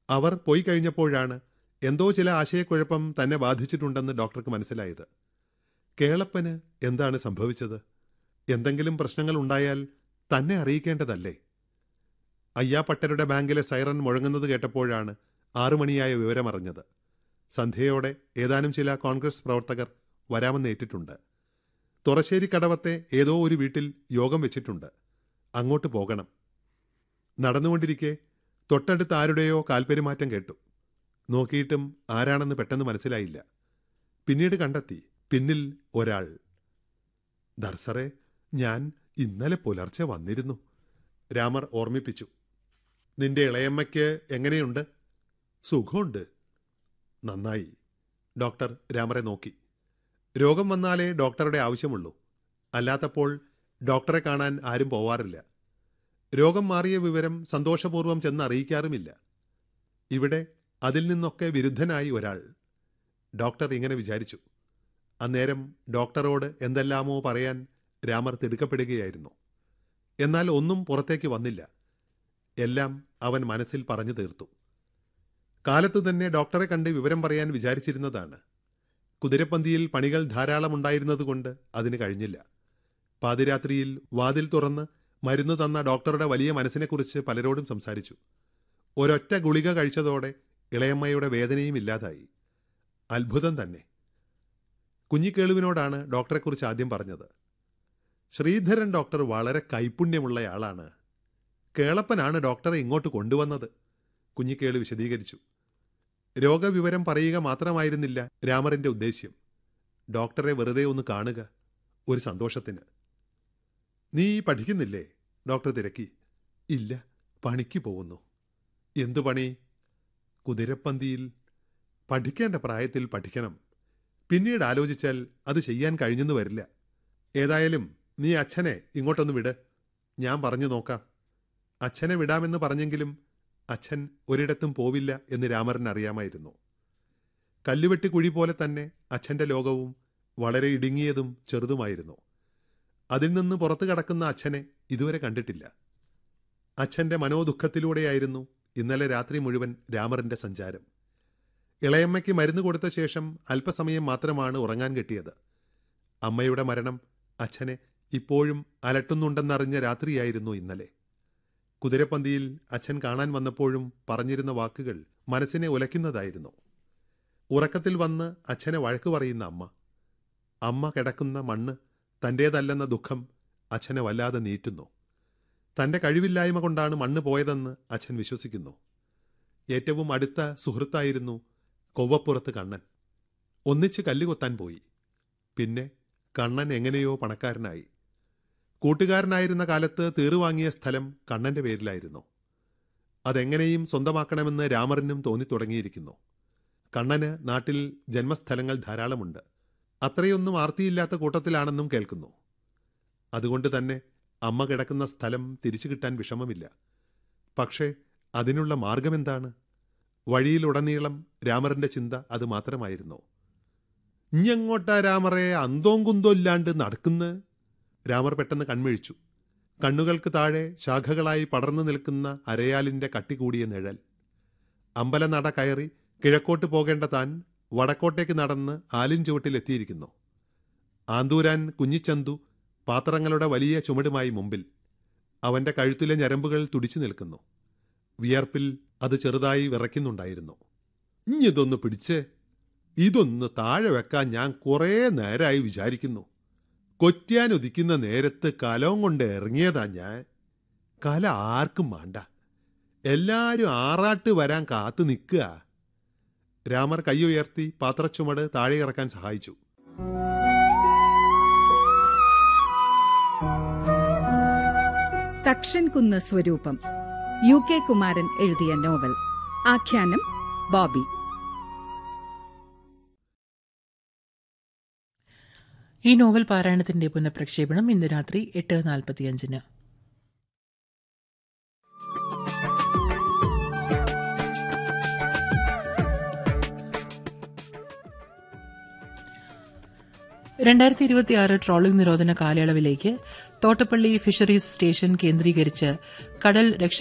അവർ പോയി കഴിഞ്ഞപ്പോഴാണ് എന്തോ ചില ആശയക്കുഴപ്പം തന്നെ ബാധിച്ചിട്ടുണ്ടെന്ന് ഡോക്ടർക്ക് മനസ്സിലായത് കേളപ്പന് എന്താണ് സംഭവിച്ചത് എന്തെങ്കിലും പ്രശ്നങ്ങൾ ഉണ്ടായാൽ തന്നെ അറിയിക്കേണ്ടതല്ലേ അയ്യാപ്പട്ടരുടെ ബാങ്കിലെ സൈറൻ മുഴങ്ങുന്നത് കേട്ടപ്പോഴാണ് ആറുമണിയായ വിവരമറിഞ്ഞത് സന്ധ്യയോടെ ഏതാനും ചില കോൺഗ്രസ് പ്രവർത്തകർ വരാമെന്നേറ്റിട്ടുണ്ട് തുറശ്ശേരി കടവത്തെ ഏതോ ഒരു വീട്ടിൽ യോഗം വെച്ചിട്ടുണ്ട് അങ്ങോട്ട് പോകണം നടന്നുകൊണ്ടിരിക്കെ തൊട്ടടുത്ത് ആരുടെയോ കാൽപ്പെരുമാറ്റം കേട്ടു നോക്കിയിട്ടും ആരാണെന്ന് പെട്ടെന്ന് മനസ്സിലായില്ല പിന്നീട് കണ്ടെത്തി പിന്നിൽ ഒരാൾ ദർസറെ ഞാൻ ഇന്നലെ പുലർച്ചെ വന്നിരുന്നു രാമർ ഓർമ്മിപ്പിച്ചു നിന്റെ ഇളയമ്മയ്ക്ക് എങ്ങനെയുണ്ട് സുഖമുണ്ട് നന്നായി ഡോക്ടർ രാമറെ നോക്കി രോഗം വന്നാലേ ഡോക്ടറുടെ ആവശ്യമുള്ളൂ അല്ലാത്തപ്പോൾ ഡോക്ടറെ കാണാൻ ആരും പോവാറില്ല രോഗം മാറിയ വിവരം സന്തോഷപൂർവ്വം ചെന്ന് അറിയിക്കാറുമില്ല ഇവിടെ അതിൽ നിന്നൊക്കെ വിരുദ്ധനായി ഒരാൾ ഡോക്ടർ ഇങ്ങനെ വിചാരിച്ചു അന്നേരം ഡോക്ടറോട് എന്തെല്ലാമോ പറയാൻ രാമർ തിടുക്കപ്പെടുകയായിരുന്നു എന്നാൽ ഒന്നും പുറത്തേക്ക് വന്നില്ല എല്ലാം അവൻ മനസ്സിൽ പറഞ്ഞു തീർത്തു കാലത്തു തന്നെ ഡോക്ടറെ കണ്ട് വിവരം പറയാൻ വിചാരിച്ചിരുന്നതാണ് കുതിരപ്പന്തിയിൽ പണികൾ ധാരാളമുണ്ടായിരുന്നതുകൊണ്ട് അതിന് കഴിഞ്ഞില്ല പാതിരാത്രിയിൽ വാതിൽ തുറന്ന് മരുന്ന് തന്ന ഡോക്ടറുടെ വലിയ മനസ്സിനെക്കുറിച്ച് പലരോടും സംസാരിച്ചു ഒരൊറ്റ ഗുളിക കഴിച്ചതോടെ ഇളയമ്മയുടെ വേദനയും ഇല്ലാതായി അത്ഭുതം തന്നെ കുഞ്ഞിക്കേളുവിനോടാണ് ഡോക്ടറെക്കുറിച്ച് ആദ്യം പറഞ്ഞത് ശ്രീധരൻ ഡോക്ടർ വളരെ കൈപുണ്യമുള്ളയാളാണ് കേളപ്പനാണ് ഡോക്ടറെ ഇങ്ങോട്ട് കൊണ്ടുവന്നത് കുഞ്ഞിക്കേളു വിശദീകരിച്ചു രോഗവിവരം പറയുക മാത്രമായിരുന്നില്ല രാമറിന്റെ ഉദ്ദേശ്യം ഡോക്ടറെ വെറുതെ ഒന്ന് കാണുക ഒരു സന്തോഷത്തിന് നീ പഠിക്കുന്നില്ലേ ഡോക്ടർ തിരക്കി ഇല്ല പണിക്ക് പോകുന്നു എന്തു പണി കുതിരപ്പന്തിയിൽ പഠിക്കേണ്ട പ്രായത്തിൽ പഠിക്കണം പിന്നീട് ആലോചിച്ചാൽ അത് ചെയ്യാൻ കഴിഞ്ഞെന്ന് വരില്ല ഏതായാലും നീ അച്ഛനെ ഇങ്ങോട്ടൊന്ന് വിട് ഞാൻ പറഞ്ഞു നോക്കാം അച്ഛനെ വിടാമെന്ന് പറഞ്ഞെങ്കിലും അച്ഛൻ ഒരിടത്തും പോവില്ല എന്ന് രാമറിന് അറിയാമായിരുന്നു കല്ലുവെട്ടി കുഴി പോലെ തന്നെ അച്ഛൻ്റെ ലോകവും വളരെ ഇടുങ്ങിയതും ചെറുതുമായിരുന്നു അതിൽ നിന്ന് പുറത്തു കടക്കുന്ന അച്ഛനെ ഇതുവരെ കണ്ടിട്ടില്ല അച്ഛൻ്റെ മനോദുഃഖത്തിലൂടെയായിരുന്നു ഇന്നലെ രാത്രി മുഴുവൻ രാമറിൻ്റെ സഞ്ചാരം ഇളയമ്മയ്ക്ക് മരുന്ന് കൊടുത്ത ശേഷം അല്പസമയം മാത്രമാണ് ഉറങ്ങാൻ കിട്ടിയത് അമ്മയുടെ മരണം അച്ഛനെ ഇപ്പോഴും അലട്ടുന്നുണ്ടെന്നറിഞ്ഞ രാത്രിയായിരുന്നു ഇന്നലെ കുതിരപ്പന്തിയിൽ അച്ഛൻ കാണാൻ വന്നപ്പോഴും പറഞ്ഞിരുന്ന വാക്കുകൾ മനസ്സിനെ ഉലയ്ക്കുന്നതായിരുന്നു ഉറക്കത്തിൽ വന്ന് അച്ഛനെ വഴക്കു പറയുന്ന അമ്മ അമ്മ കിടക്കുന്ന മണ്ണ് തൻ്റേതല്ലെന്ന ദുഃഖം അച്ഛനെ വല്ലാതെ നീറ്റുന്നു തൻ്റെ കഴിവില്ലായ്മ കൊണ്ടാണ് മണ്ണ് പോയതെന്ന് അച്ഛൻ വിശ്വസിക്കുന്നു ഏറ്റവും അടുത്ത സുഹൃത്തായിരുന്നു കൊവ്വപ്പുറത്ത് കണ്ണൻ ഒന്നിച്ച് കല്ലുകൊത്താൻ പോയി പിന്നെ കണ്ണൻ എങ്ങനെയോ പണക്കാരനായി കൂട്ടുകാരനായിരുന്ന കാലത്ത് തീറുവാങ്ങിയ സ്ഥലം കണ്ണന്റെ പേരിലായിരുന്നു അതെങ്ങനെയും സ്വന്തമാക്കണമെന്ന് രാമറിനും തോന്നിത്തുടങ്ങിയിരിക്കുന്നു കണ്ണന് നാട്ടിൽ ജന്മസ്ഥലങ്ങൾ ധാരാളമുണ്ട് അത്രയൊന്നും ആർത്തിയില്ലാത്ത കൂട്ടത്തിലാണെന്നും കേൾക്കുന്നു അതുകൊണ്ട് തന്നെ അമ്മ കിടക്കുന്ന സ്ഥലം തിരിച്ചു കിട്ടാൻ വിഷമമില്ല പക്ഷേ അതിനുള്ള മാർഗമെന്താണ് വഴിയിലുടനീളം രാമറിന്റെ ചിന്ത അത് മാത്രമായിരുന്നു ഇഞ്ഞെങ്ങോട്ടാ രാമറെ അന്തോം കുന്തോ ഇല്ലാണ്ട് നടക്കുന്ന രാമർ പെട്ടെന്ന് കൺമിഴിച്ചു കണ്ണുകൾക്ക് താഴെ ശാഖകളായി പടർന്നു നിൽക്കുന്ന അരയാലിന്റെ കട്ടികൂടിയ നിഴൽ അമ്പലനട കയറി കിഴക്കോട്ട് പോകേണ്ട താൻ വടക്കോട്ടേക്ക് നടന്ന് ആലിൻ ചുവട്ടിലെത്തിയിരിക്കുന്നു ആന്തൂരാൻ കുഞ്ഞിച്ചന്തു പാത്രങ്ങളുടെ വലിയ ചുമടുമായി മുമ്പിൽ അവന്റെ കഴുത്തിലെ ഞരമ്പുകൾ തുടിച്ചു നിൽക്കുന്നു വിയർപ്പിൽ അത് ചെറുതായി വിറയ്ക്കുന്നുണ്ടായിരുന്നു ഇഞ്ഞിതൊന്ന് പിടിച്ചേ ഇതൊന്ന് താഴെ വെക്കാൻ ഞാൻ കുറേ നേരമായി വിചാരിക്കുന്നു കൊറ്റിയാൻ ഉദിക്കുന്ന നേരത്ത് കലവും കൊണ്ട് ഇറങ്ങിയതാ ഞാൻ കല ആർക്കും വേണ്ട എല്ലാരും ആറാട്ട് വരാൻ കാത്തു നിൽക്കുക രാമർ കൈയുയർത്തി പാത്രച്ചുമട് താഴെ ഇറക്കാൻ സഹായിച്ചു തക്ഷൻകുന്ന് സ്വരൂപം യു കെ കുമാരൻ എഴുതിയ നോവൽ ആഖ്യാനം ബോബി ഈ നോവൽ പാരായണത്തിന്റെ പുനഃപ്രക്ഷേപണം ഇന്ന് രാത്രി എട്ട് നാൽപ്പത്തിയഞ്ചിന് രണ്ടായിരത്തി ഇരുപത്തിയാറ് ട്രോളിംഗ് നിരോധന കാലയളവിലേക്ക് തോട്ടപ്പള്ളി ഫിഷറീസ് സ്റ്റേഷൻ കേന്ദ്രീകരിച്ച് കടൽ രക്ഷ